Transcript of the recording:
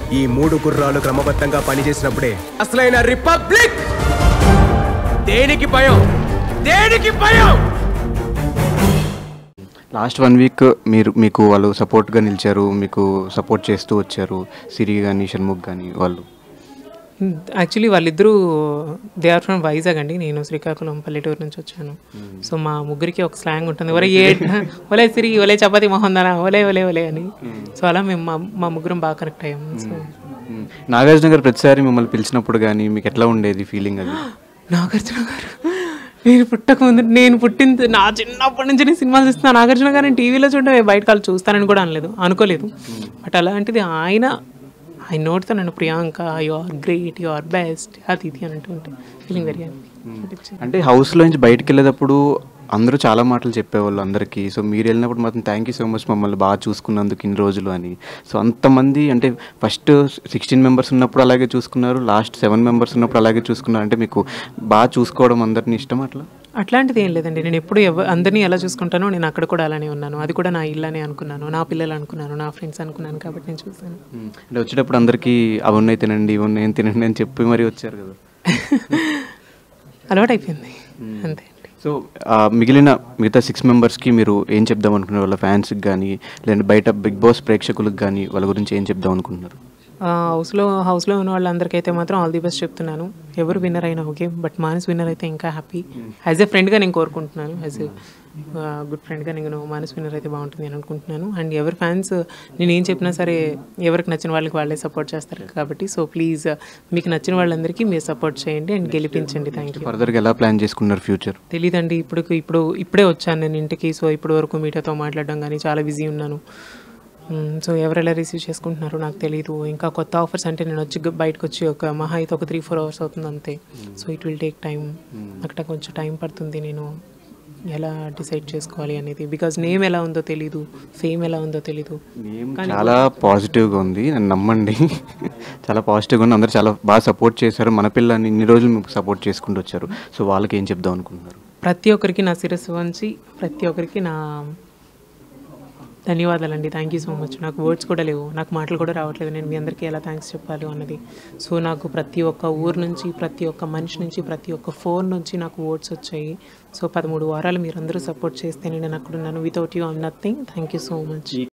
ఈ మూడు గుర్రాలు క్రమబద్ధంగా పనిచేసినప్పుడే అసలైన రిపబ్లిక్ దేనికి భయం దేనికి భయం లాస్ట్ వన్ వీక్ మీరు మీకు వాళ్ళు సపోర్ట్గా నిలిచారు మీకు సపోర్ట్ చేస్తూ వచ్చారు సిరి కానీ షణ్ముఖ్ కానీ వాళ్ళు యాక్చువల్లీ వాళ్ళిద్దరూ దే ఆర్ ఫ్రమ్ వైజాగ్ అండి నేను శ్రీకాకుళం పల్లెటూరు నుంచి వచ్చాను సో మా ముగ్గురికి ఒక స్లాంగ్ ఉంటుంది ఒరే ఏ ఒలే సిరి ఒలే చపాతి మొహందనా ఒలే ఒలే ఒలే అని సో అలా మేము మా మా ముగ్గురం బాగా కనెక్ట్ అయ్యాం సో మ్మ్. నాగార్జున గారు ప్రతిసారి మిమ్మల్ని పిలిచినప్పుడు కానీ మీకు ఎట్లా ఉండేది ఫీలింగ్ అది నాగార్జున గారు నేను పుట్టక ముందు నేను పుట్టిన నా చిన్నప్పటి నుంచి నేను సినిమాలు చూస్తున్నా నాగార్జున గారిని టీవీలో చూడడం బయట కాళ్ళు చూస్తానని కూడా అనలేదు అనుకోలేదు బట్ అలాంటిది ఆయన ఆయన నోటితో నన్ను Priyanka you are great you are best అది ఇది అని అంటుంటే ఫీలింగ్ వెరీ హ్యాపీ అంటే హౌస్లో నుంచి బయటకు వెళ్ళేటప్పుడు అందరూ చాలా మాటలు చెప్పేవాళ్ళు అందరికీ సో మీరు వెళ్ళినప్పుడు మాత్రం థ్యాంక్ యూ సో మచ్ మమ్మల్ని బాగా చూసుకున్నందుకు ఇన్ని రోజులు అని సో అంతమంది అంటే ఫస్ట్ సిక్స్టీన్ మెంబర్స్ ఉన్నప్పుడు అలాగే చూసుకున్నారు లాస్ట్ సెవెన్ మెంబర్స్ ఉన్నప్పుడు అలాగే చూసుకున్నారు అంటే మీకు బాగా చూసుకోవడం అందరిని ఇష్టం అట్లా అట్లాంటిది ఏం లేదండి నేను ఎప్పుడు ఎవ అందరినీ ఎలా చూసుకుంటానో నేను అక్కడ కూడా అలానే ఉన్నాను అది కూడా నా ఇల్లనే అనుకున్నాను నా పిల్లలు అనుకున్నాను నా ఫ్రెండ్స్ అనుకున్నాను కాబట్టి నేను చూసాను మ్మ్. అంటే వచ్చేటప్పుడు అందరికీ అవి ఉన్నాయి తినండి ఇవి ఉన్నాయి తినండి అని చెప్పి మరీ వచ్చారు కదా అలవాటు అయిపోయింది అంతే అండి సో ఆ, మిగిలిన మిగతా సిక్స్ మెంబర్స్కి మీరు ఏం చెప్దాం అనుకున్నారు వాళ్ళ ఫ్యాన్స్కి కానీ లేదంటే బయట బిగ్ బాస్ ప్రేక్షకులకు కానీ వాళ్ళ గురించి ఏం చెప్దాం అనుకుంటున్నారు ఆ, హౌస్లో హౌస్లో ఉన్న వాళ్ళందరికైతే మాత్రం ఆల్ ది బెస్ట్ చెప్తున్నాను ఎవరు విన్నర్ అయినా ఓకే బట్ మానస్ విన్నర్ అయితే ఇంకా హ్యాపీ యాజ్ ఎ ఫ్రెండ్గా నేను కోరుకుంటున్నాను యాజ్ ఎ గుడ్ ఫ్రెండ్గా నేను మానస్ విన్నర్ అయితే బాగుంటుంది అని అనుకుంటున్నాను అండ్ ఎవరి ఫ్యాన్స్ నేను ఏం చెప్పినా సరే ఎవరికి నచ్చిన వాళ్ళకి వాళ్ళే సపోర్ట్ చేస్తారు కాబట్టి సో ప్లీజ్ మీకు నచ్చిన వాళ్ళందరికీ మీరు సపోర్ట్ చేయండి అండ్ గెలిపించండి థ్యాంక్ యూ ఫర్దర్గా ఎలా ప్లాన్ చేసుకున్నారు ఫ్యూచర్ తెలీదండి ఇప్పుడు ఇప్పుడు ఇప్పుడే వచ్చాను నేను ఇంటికి సో ఇప్పటి వరకు మీడియాతో మాట్లాడడం కానీ చాలా బిజీ ఉన్నాను మ్మ్, సో ఎవరు ఎలా రిసీవ్ చేసుకుంటున్నారో నాకు తెలియదు ఇంకా కొత్త ఆఫర్స్ అంటే నేను వచ్చి గ- బయటకు వచ్చి ఒక మహా అయితే ఒక త్రీ ఫోర్ అవర్స్ అవుతుంది అంతే so it will take time అక్కడ కొంచెం టైం పడుతుంది నేను ఎలా డిసైడ్ చేసుకోవాలి అనేది బికాజ్ నేమ్ ఎలా ఉందో తెలీదు ఫేమ్ ఎలా ఉందో తెలీదు చాలా పాజిటివ్గా ఉంది నన్ను నమ్మండి చాలా పాజిటివ్గా ఉంది అందరూ చాలా బాగా సపోర్ట్ చేశారు మన పిల్లని ఇన్ని రోజులు మీకు సపోర్ట్ చేసుకుంటూ వచ్చారు సో వాళ్ళకి ఏం చెప్దాం అనుకుంటున్నారు ప్రతి ఒక్కరికి నా శిరస్సు వంచి ప్రతి ఒక్కరికి నా ధన్యవాదాలండి థ్యాంక్ యూ సో మచ్ నాకు వర్డ్స్ కూడా లేవు నాకు మాటలు కూడా రావట్లేదు నేను మీ అందరికీ ఎలా థ్యాంక్స్ చెప్పాలి అన్నది సో నాకు ప్రతి ఒక్క ఊరు నుంచి ప్రతి ఒక్క మనిషి నుంచి ప్రతి ఒక్క ఫోన్ నుంచి నాకు వర్డ్స్ వచ్చాయి సో పదమూడు వారాలు మీరందరూ సపోర్ట్ చేస్తే నేను అక్కడ ఉన్నాను without you I'm nothing thank you so much